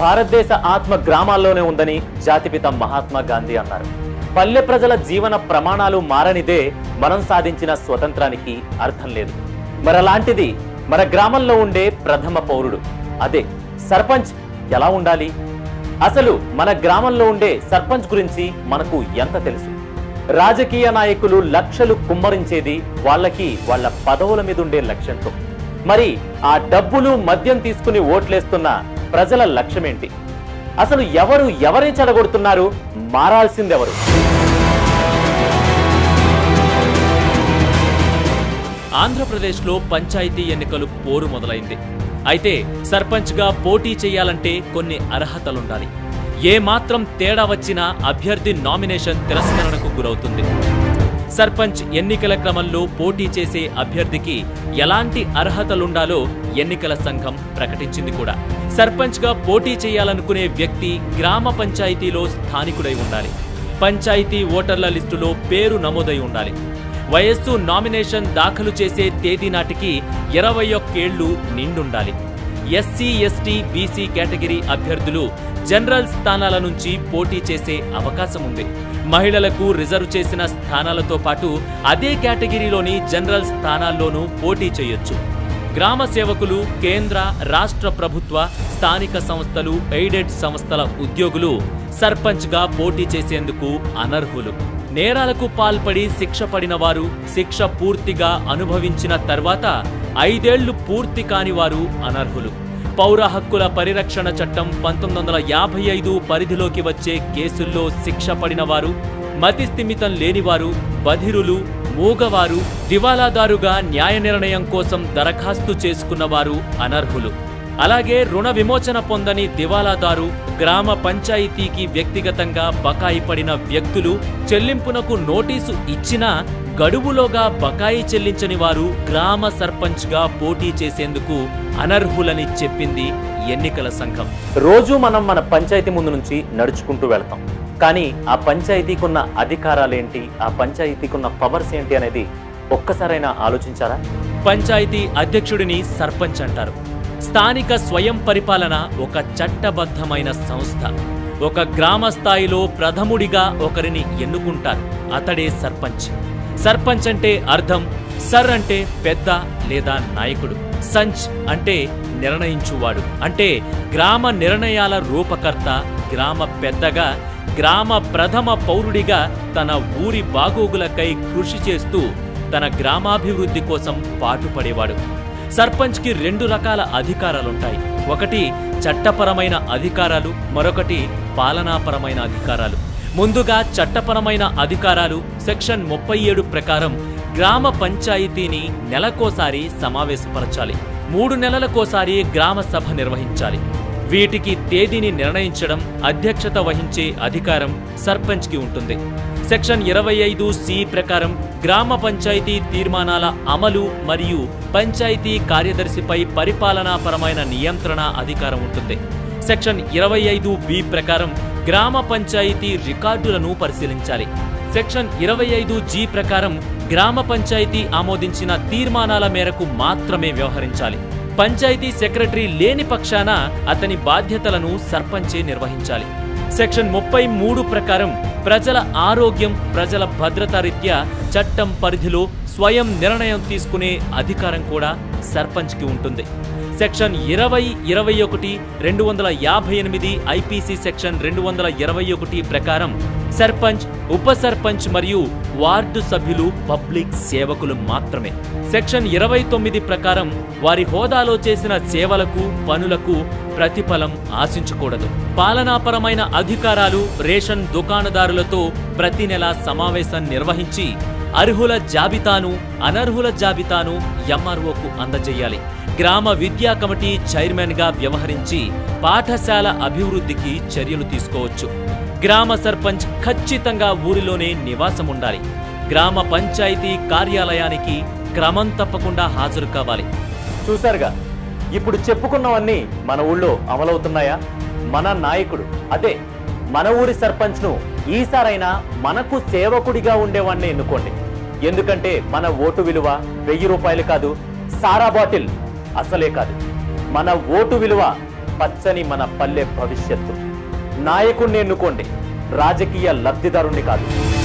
భారతదేశ ఆత్మ గ్రామాల్లోనే ఉందని జాతిపిత మహాత్మా గాంధీ అన్నారు పల్లె ప్రజల జీవన ప్రమాణాలు మారనిదే మనం సాధించిన స్వతంత్రానికి అర్థం లేదు మరలాంటిది మన గ్రామంలో ఉండే ప్రథమ పౌరుడు అదే సర్పంచ్ ఎలా ఉండాలి అసలు మన గ్రామంలో ఉండే సర్పంచ్ గురించి మనకు ఎంత తెలుసు రాజకీయ నాయకులు లక్షలు కుమ్మరించేది వాళ్ళకి వాళ్ళ పదవుల మీద ఉండే లక్ష్యంతో మరి ఆ డబ్బులు మద్యం తీసుకుని ఓట్లేస్తున్న ప్రజల లక్ష్యమేంటి అసలు ఎవరు ఎవరిని చెడగొడుతున్నారు మారాల్సిందెవరు ఆంధ్రప్రదేశ్లో పంచాయతీ ఎన్నికలు పోరు మొదలైంది అయితే సర్పంచ్గా పోటీ చేయాలంటే కొన్ని అర్హతలుండాలి ఏ మాత్రం తేడా వచ్చినా అభ్యర్థి నామినేషన్ తిరస్కరణకు గురవుతుంది సర్పంచ్ ఎన్నికల క్రమంలో పోటీ చేసే అభ్యర్థికి ఎలాంటి అర్హతలుండాలో ఎన్నికల సంఘం ప్రకటించింది కూడా సర్పంచ్గా పోటీ చేయాలనుకునే వ్యక్తి గ్రామ పంచాయతీలో స్థానికుడై ఉండాలి పంచాయతీ ఓటర్ల లిస్టులో పేరు నమోదై ఉండాలి వయస్సు నామినేషన్ దాఖలు చేసే తేదీ నాటికి ఇరవై ఒక్కేళ్లు నిండుండాలి ఎస్సీ ఎస్టీ బీసీ కేటగిరీ అభ్యర్థులు జనరల్ స్థానాల నుంచి పోటీ చేసే అవకాశం ఉంది మహిళలకు రిజర్వ్ చేసిన స్థానాలతో పాటు అదే కేటగిరీలోని జనరల్ స్థానాల్లోనూ పోటీ చేయొచ్చు గ్రామ సేవకులు కేంద్ర రాష్ట్ర ప్రభుత్వ స్థానిక సంస్థలు ఎయిడెడ్ సంస్థల ఉద్యోగులు సర్పంచ్గా పోటీ చేసేందుకు అనర్హులు నేరాలకు పాల్పడి శిక్ష పడిన వారు శిక్ష పూర్తిగా అనుభవించిన తర్వాత ఐదేళ్లు పూర్తి కాని వారు అనర్హులు పౌర హక్కుల పరిరక్షణ చట్టం పంతొమ్మిది వందల యాభై ఐదు పరిధిలోకి వచ్చే కేసుల్లో శిక్ష పడిన వారు మతి స్థిమితం లేనివారు బధిరులు మూగవారు దివాలాదారుగా న్యాయ నిర్ణయం కోసం దరఖాస్తు చేసుకున్నవారు అనర్హులు అలాగే రుణ విమోచన పొందని దివాలాదారు గ్రామ పంచాయతీకి వ్యక్తిగతంగా బకాయి పడిన వ్యక్తులు చెల్లింపునకు నోటీసు ఇచ్చినా గడువులోగా బకాయి చెల్లించని వారు గ్రామ సర్పంచ్గా పోటీ చేసేందుకు అనర్హులని చెప్పింది ఎన్నికల సంఘం రోజు మనం మన పంచాయతీ ముందు నుంచి నడుచుకుంటూ వెళ్తాం కానీ ఆ పంచాయతీకున్న అధికారాలేంటి ఆ పంచాయతీకున్న పవర్స్ ఏంటి అనేది ఒక్కసారైనా ఆలోచించారా పంచాయతీ అధ్యక్షుడిని సర్పంచ్ అంటారు స్థానిక స్వయం పరిపాలన ఒక చట్టబద్ధమైన సంస్థ ఒక గ్రామ స్థాయిలో ప్రథముడిగా ఒకరిని ఎన్నుకుంటారు అతడే సర్పంచ్ సర్పంచ్ అంటే అర్థం సర్ అంటే పెద్ద లేదా నాయకుడు సంచ్ అంటే నిర్ణయించువాడు అంటే గ్రామ నిర్ణయాల రూపకర్త గ్రామ పెద్దగా గ్రామ ప్రథమ పౌరుడిగా తన ఊరి బాగోగులకై కృషి చేస్తూ తన గ్రామాభివృద్ధి కోసం పాటుపడేవాడు సర్పంచ్కి రెండు రకాల అధికారాలుంటాయి ఒకటి చట్టపరమైన అధికారాలు మరొకటి పాలనాపరమైన అధికారాలు ముందుగా చట్టపరమైన అధికారాలు సెక్షన్ ముప్పై ఏడు ప్రకారం గ్రామ పంచాయతీని నెలకోసారి సమావేశపరచాలి మూడు నెలలకోసారి గ్రామ సభ నిర్వహించాలి వీటికి తేదీని నిర్ణయించడం అధ్యక్షత వహించే అధికారం సర్పంచ్కి ఉంటుంది సెక్షన్ ఇరవై ఐదు సి ప్రకారం గ్రామ పంచాయతీ తీర్మానాల అమలు మరియు పంచాయతీ కార్యదర్శిపై పరిపాలనాపరమైన నియంత్రణ అధికారం ఉంటుంది సెక్షన్ ఇరవై ఐదు బి ప్రకారం గ్రామ పంచాయతీ రికార్డులను పరిశీలించాలి సెక్షన్ ఇరవై ఐదు జీ ప్రకారం గ్రామ పంచాయతీ ఆమోదించిన తీర్మానాల మేరకు మాత్రమే వ్యవహరించాలి పంచాయతీ సెక్రటరీ లేని పక్షాన అతని బాధ్యతలను సర్పంచే నిర్వహించాలి సెక్షన్ ముప్పై మూడు ప్రకారం ప్రజల ఆరోగ్యం ప్రజల భద్రత రీత్యా చట్టం పరిధిలో స్వయం నిర్ణయం తీసుకునే అధికారం కూడా సర్పంచ్కి ఉంటుంది సెక్షన్ ఇరవై ఇరవై ఒకటి రెండు వందల యాభై ఎనిమిది ఐపీసీ సెక్షన్ రెండు వందల ఇరవై ఒకటి ప్రకారం సర్పంచ్ ఉప సర్పంచ్ మరియు వార్డు సభ్యులు పబ్లిక్ సేవకులు మాత్రమే సెక్షన్ ఇరవై తొమ్మిది ప్రకారం వారి హోదాలో చేసిన సేవలకు పనులకు ప్రతిఫలం ఆశించకూడదు పాలనాపరమైన అధికారాలు రేషన్ దుకాణదారులతో ప్రతి నెల సమావేశం నిర్వహించి అర్హుల జాబితాను అనర్హుల జాబితాను ఎంఆర్ఓకు అందజేయాలి గ్రామ విద్యా కమిటీ చైర్మన్ గా వ్యవహరించి పాఠశాల అభివృద్ధికి చర్యలు తీసుకోవచ్చు గ్రామ సర్పంచ్ ఖచ్చితంగా ఊరిలోనే నివాసం ఉండాలి గ్రామ పంచాయతీ కార్యాలయానికి క్రమం తప్పకుండా హాజరు కావాలి చూశారుగా ఇప్పుడు చెప్పుకున్నవన్నీ మన ఊళ్ళో అమలవుతున్నాయా మన నాయకుడు అదే మన ఊరి సర్పంచ్ను ఈసారైనా మనకు సేవకుడిగా ఉండేవాడిని ఎన్నుకోండి ఎందుకంటే మన ఓటు విలువ వెయ్యి రూపాయలు కాదు సారా బాటిల్ అసలే కాదు మన ఓటు విలువ పచ్చని మన పల్లె భవిష్యత్తు నాయకుణ్ణి ఎన్నుకోండి రాజకీయ లబ్ధిదారుణ్ణి కాదు